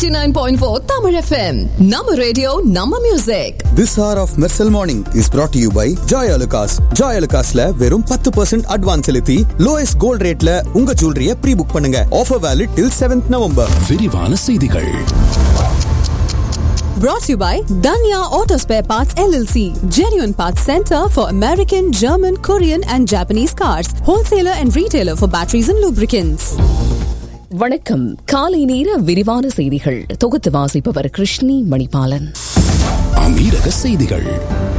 89.4 Tamil FM. Nama radio, Nama music. This hour of Mersal Morning is brought to you by Joy Alucas. Joy Alucasல வெறும் பத்து percent advance செலுத்தி lowest gold ரேட்ல உங்க ஜுவல்லரிய pre book பண்ணுங்க offer valid till seventh November விரிவான செய்திகள் Brought to you by Danya Auto Spare Parts LLC. Genuine Parts Center for American, German, Korean and Japanese cars. Wholesaler and retailer for batteries and lubricants. வணக்கம் காலை நேர விரிவான செய்திகள் தொகுத்து வாசிப்பவர் கிருஷ்ணி மணிபாலன் அமீரக செய்திகள்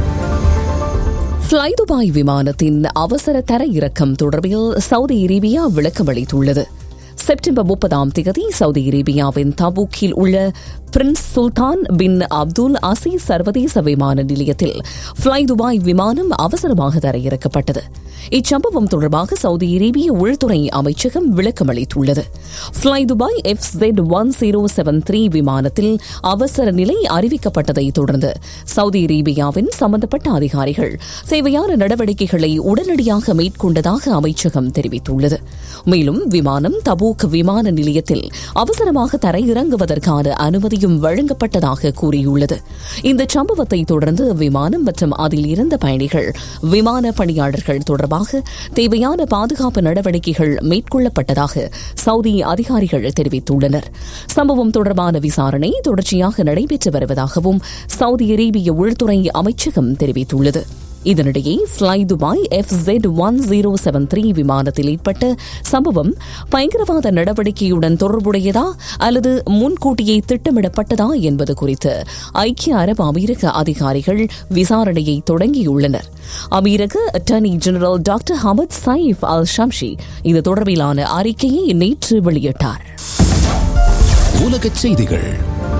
ஃப்ளை துபாய் விமானத்தின் அவசர தர இறக்கம் தொடர்பில் சவுதி அரேபியா விளக்கமளித்துள்ளது செப்டம்பர் முப்பதாம் தேதி சவுதி அரேபியாவின் தபூக்கில் உள்ள prince Sultan bin Abdul Aziz சர்வதேச விமான நிலையத்தில் ஃப்ளை துபாய் விமானம் அவசரமாக தரையிறக்கப்பட்டது இச்சம்பவம் தொடர்பாக சவுதி அரேபிய உள்துறை அமைச்சகம் விளக்கமளித்துள்ளது fly Dubai F Z one zero seven three விமானத்தில் அவசர நிலை அறிவிக்கப்பட்டதை தொடர்ந்து சவுதி அரேபியாவின் சம்பந்தப்பட்ட அதிகாரிகள் தேவையான நடவடிக்கைகளை உடனடியாக மேற்கொண்டதாக அமைச்சகம் தெரிவித்துள்ளது மேலும் விமானம் தபூக் விமான நிலையத்தில் அவசரமாக தரையிறங்குவதற்கான அனுமதியும் வழங்கப்பட்டதாக கூறியுள்ளது இந்த சம்பவத்தை தொடர்ந்து விமானம் மற்றும் அதில் இருந்த பயணிகள் விமான பணியாளர்கள் தொடர்பாக தேவையான பாதுகாப்பு நடவடிக்கைகள் மேற்கொள்ளப்பட்டதாக சவுதி அதிகாரிகள் தெரிவித்துள்ளனர் சம்பவம் தொடர்பான விசாரணை தொடர்ச்சியாக நடைபெற்று வருவதாகவும் சவுதி அரேபிய உள்துறை அமைச்சகம் தெரிவித்துள்ளது இதனிடையே fly Dubai F Z one zero seven three விமானத்தில் ஏற்பட்ட சம்பவம் பயங்கரவாத நடவடிக்கையுடன் தொடர்புடையதா அல்லது முன்கூட்டியே திட்டமிடப்பட்டதா என்பது குறித்து ஐக்கிய அரபு அமீரக அதிகாரிகள் விசாரணையை தொடங்கியுள்ளனர் அமீரக attorney general doctor Hamad Saif Al Shamsi இது தொடர்பிலான அறிக்கையை நேற்று வெளியிட்டார் உலகச் செய்திகள்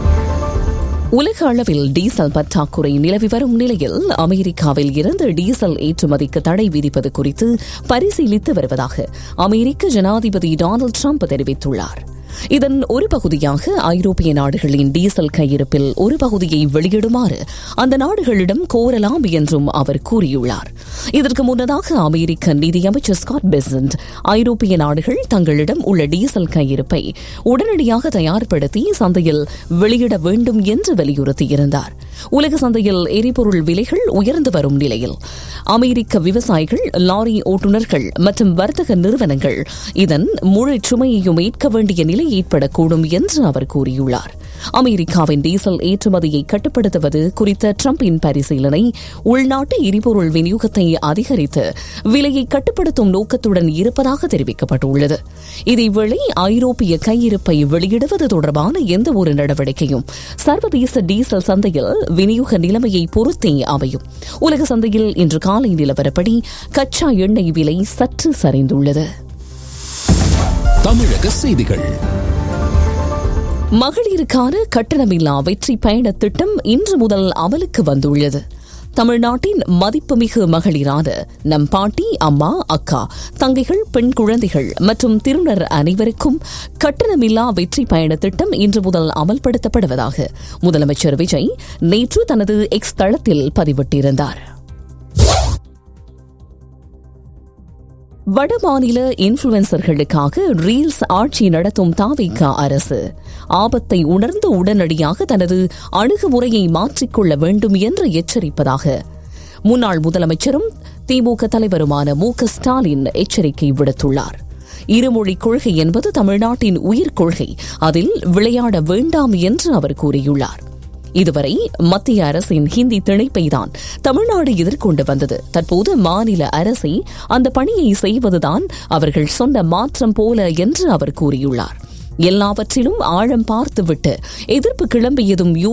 உலக அளவில் டீசல் பற்றாக்குறை நிலவி வரும் நிலையில் அமெரிக்காவில் இருந்து டீசல் ஏற்றுமதிக்கு தடை விதிப்பது குறித்து பரிசீலித்து வருவதாக அமெரிக்க ஜனாதிபதி டொனால்டு ட்ரம்ப் தெரிவித்துள்ளார் இதன் ஒரு பகுதியாக ஐரோப்பிய நாடுகளின் டீசல் கையிருப்பில் ஒரு பகுதியை வெளியிடுமாறு அந்த நாடுகளிடம் கோரலாம் என்றும் அவர் கூறியுள்ளார் இதற்கு முன்னதாக அமெரிக்க நிதியமைச்சர் ஸ்காட் பெசன்ட் ஐரோப்பிய நாடுகள் தங்களிடம் உள்ள டீசல் கையிருப்பை உடனடியாக தயார்படுத்தி சந்தையில் வெளியிட வேண்டும் என்று வலியுறுத்தியிருந்தார் உலக சந்தையில் எரிபொருள் விலைகள் உயர்ந்து வரும் நிலையில் அமெரிக்க விவசாயிகள் லாரி ஓட்டுநர்கள் மற்றும் வர்த்தக நிறுவனங்கள் இதன் முழு சுமையையும் ஏற்க வேண்டிய நிலை ஏற்படக்கூடும் என்று அவர் கூறியுள்ளார் அமெரிக்காவின் டீசல் ஏற்றுமதியை கட்டுப்படுத்துவது குறித்த டிரம்பின் பரிசீலனை உள்நாட்டு எரிபொருள் விநியோகத்தை அதிகரித்து விலையை கட்டுப்படுத்தும் நோக்கத்துடன் இருப்பதாக தெரிவிக்கப்பட்டுள்ளது இதேவேளை ஐரோப்பிய கையிருப்பை வெளியிடுவது தொடர்பான எந்த ஒரு நடவடிக்கையும் சர்வதேச டீசல் சந்தையில் விநியோக நிலைமையை பொறுத்தே அமையும் உலக சந்தையில் இன்று காலை நிலவரப்படி கச்சா எண்ணெய் விலை சற்று சரிந்துள்ளது தமிழக செய்திகள் மகளிருக்கான கட்டணமில்லா வெற்றி பயண திட்டம் இன்று முதல் அமலுக்கு வந்துள்ளது தமிழ்நாட்டின் மதிப்புமிகு மகளிரான நம் பாட்டி அம்மா அக்கா தங்கைகள் பெண் குழந்தைகள் மற்றும் திருநர் அனைவருக்கும் கட்டணமில்லா வெற்றி பயண திட்டம் இன்று முதல் அமல்படுத்தப்படுவதாக முதலமைச்சர் விஜய் நேற்று தனது எக்ஸ் தளத்தில் பதிவிட்டிருந்தார் வடமாநில இன்ஃபுளுசர்களுக்காக ரீல்ஸ் ஆட்சி நடத்தும் தாவிக அரசு ஆபத்தை உணர்ந்து உடனடியாக தனது அணுகுமுறையை மாற்றிக்கொள்ள வேண்டும் என்று எச்சரிப்பதாக முன்னாள் முதலமைச்சரும் திமுக தலைவருமான மு க ஸ்டாலின் எச்சரிக்கை விடுத்துள்ளார் இருமொழி கொள்கை என்பது தமிழ்நாட்டின் உயிர் கொள்கை அதில் விளையாட வேண்டாம் என்று அவர் கூறியுள்ளார் இதுவரை மத்திய அரசின் ஹிந்தி திணைப்பைதான் தமிழ்நாடு எதிர்கொண்டு வந்தது தற்போது மாநில அரசை அந்த பணியை செய்வதுதான் அவர்கள் சொன்ன மாற்றம் போல என்று அவர் கூறியுள்ளார் எல்லாவற்றிலும் ஆழம் பார்த்துவிட்டு எதிர்ப்பு கிளம்பியதும்